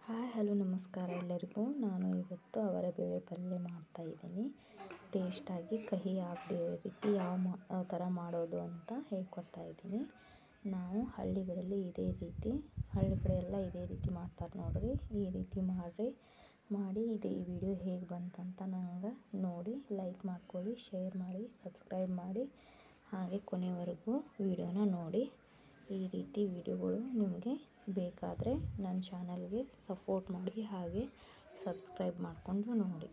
hi hello ನಮಸ್ಕಾರ ಎಲ್ಲರಿಗೂ ನಾನು ಇವತ್ತು ಅವರ ಬೇಳೆ ಪಲ್ಯ ಮಾಡ್ತಾಯಿದ್ದೀನಿ ಟೇಸ್ಟಾಗಿ ಕಹಿ ಆಗದೆ ಇರೋ ರೀತಿ ಯಾವ ಮಾ ಯಾವ ಥರ ಮಾಡೋದು ಅಂತ ಹೇಳ್ಕೊಡ್ತಾ ಇದ್ದೀನಿ ನಾವು ಹಳ್ಳಿಗಳಲ್ಲಿ ಇದೇ ರೀತಿ ಹಳ್ಳಿ ಕಡೆ ಎಲ್ಲ ಇದೇ ರೀತಿ ಮಾಡ್ತಾರೆ ನೋಡಿರಿ ಈ ರೀತಿ ಮಾಡಿರಿ ಮಾಡಿ ಇದು ಈ ವಿಡಿಯೋ ಹೇಗೆ ಬಂತಂತ ನಂಗೆ ನೋಡಿ ಲೈಕ್ ಮಾಡ್ಕೊಳ್ಳಿ ಶೇರ್ ಮಾಡಿ ಸಬ್ಸ್ಕ್ರೈಬ್ ಮಾಡಿ ಹಾಗೆ ಕೊನೆವರೆಗೂ ವಿಡಿಯೋನ ನೋಡಿ ಈ ರೀತಿ ವಿಡಿಯೋಗಳು ನಿಮಗೆ ಬೇಕಾದರೆ ನನ್ನ ಚಾನಲ್ಗೆ ಸಪೋರ್ಟ್ ಮಾಡಿ ಹಾಗೆ ಸಬ್ಸ್ಕ್ರೈಬ್ ಮಾಡಿಕೊಂಡು ನೋಡಿ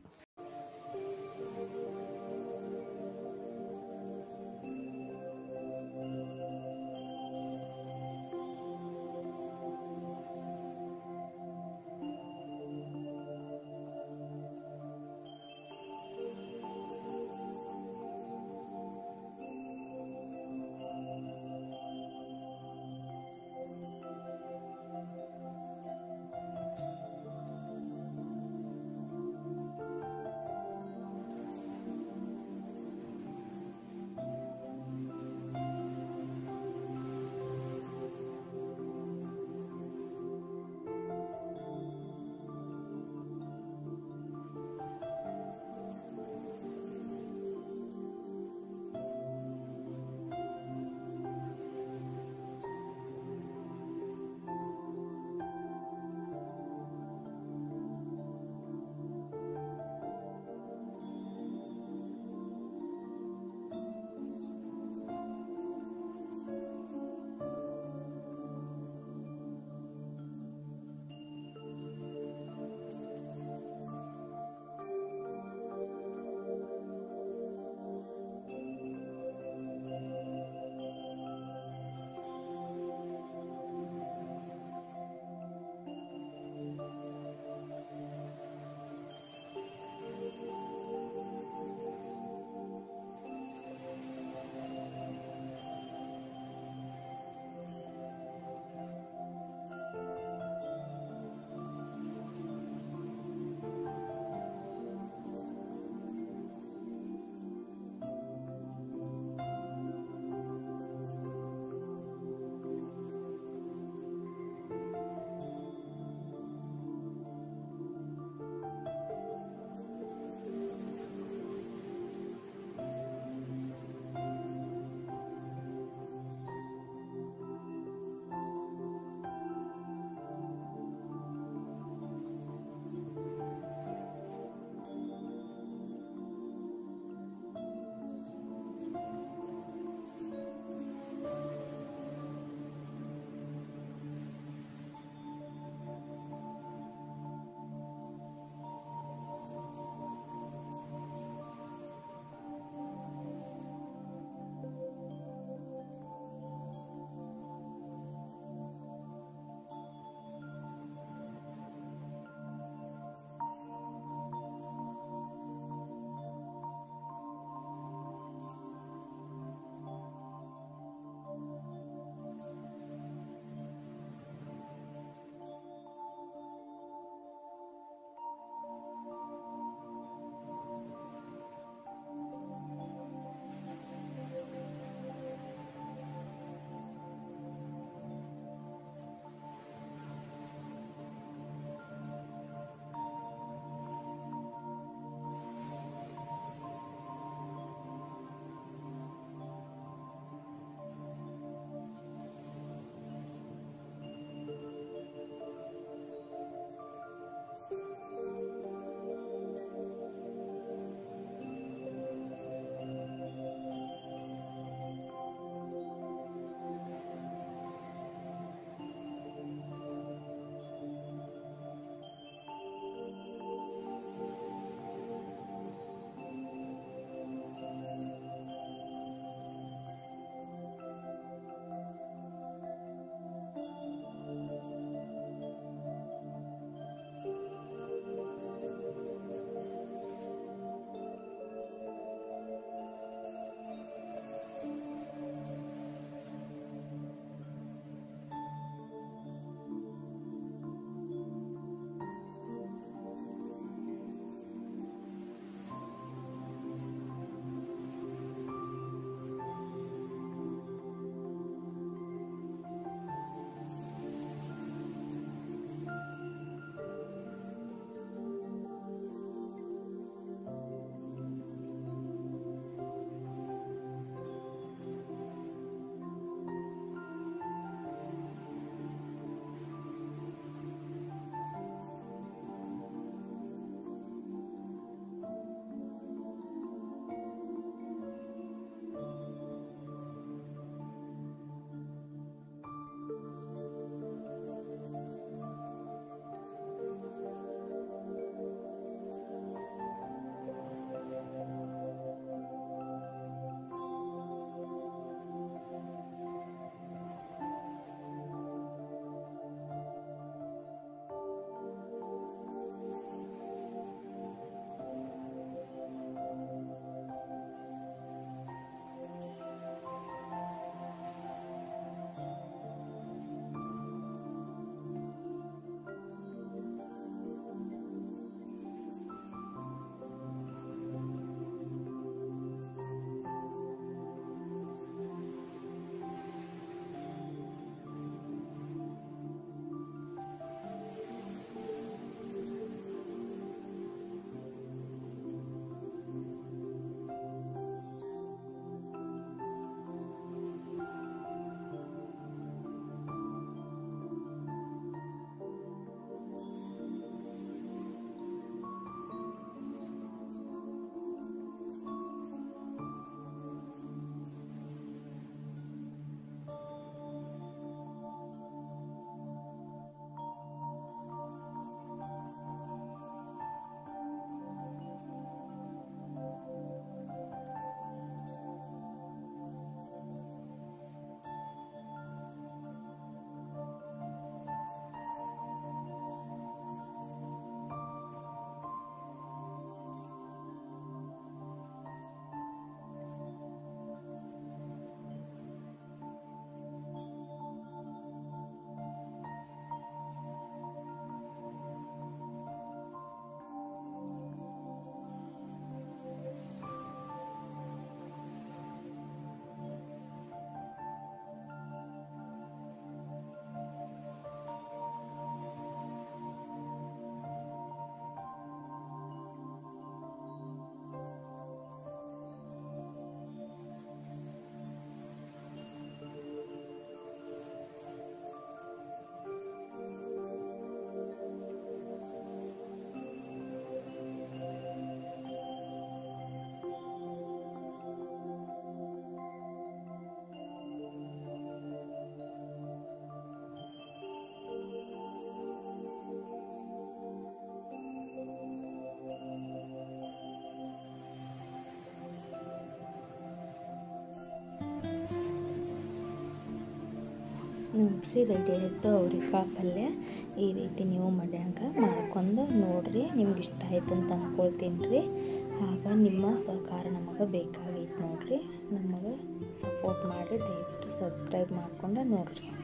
ನೋಡಿರಿ ರೆಡಿ ಆಯಿತು ಅವ್ರಿಕಾಳು ಪಲ್ಯ ಈ ರೀತಿ ನೀವು ಮನ್ಯಾಗ ಮಾಡ್ಕೊಂಡು ನೋಡಿರಿ ನಿಮ್ಗೆ ಇಷ್ಟ ಆಯ್ತು ಅಂತ ಅಂದ್ಕೊಳ್ತೀನಿ ರೀ ಆಗ ನಿಮ್ಮ ಸಹಕಾರ ನಮಗೆ ಬೇಕಾಗೈತೆ ನೋಡಿರಿ ನಮಗೆ ಸಪೋರ್ಟ್ ಮಾಡಿರಿ ದಯವಿಟ್ಟು ಸಬ್ಸ್ಕ್ರೈಬ್ ಮಾಡ್ಕೊಂಡು ನೋಡಿರಿ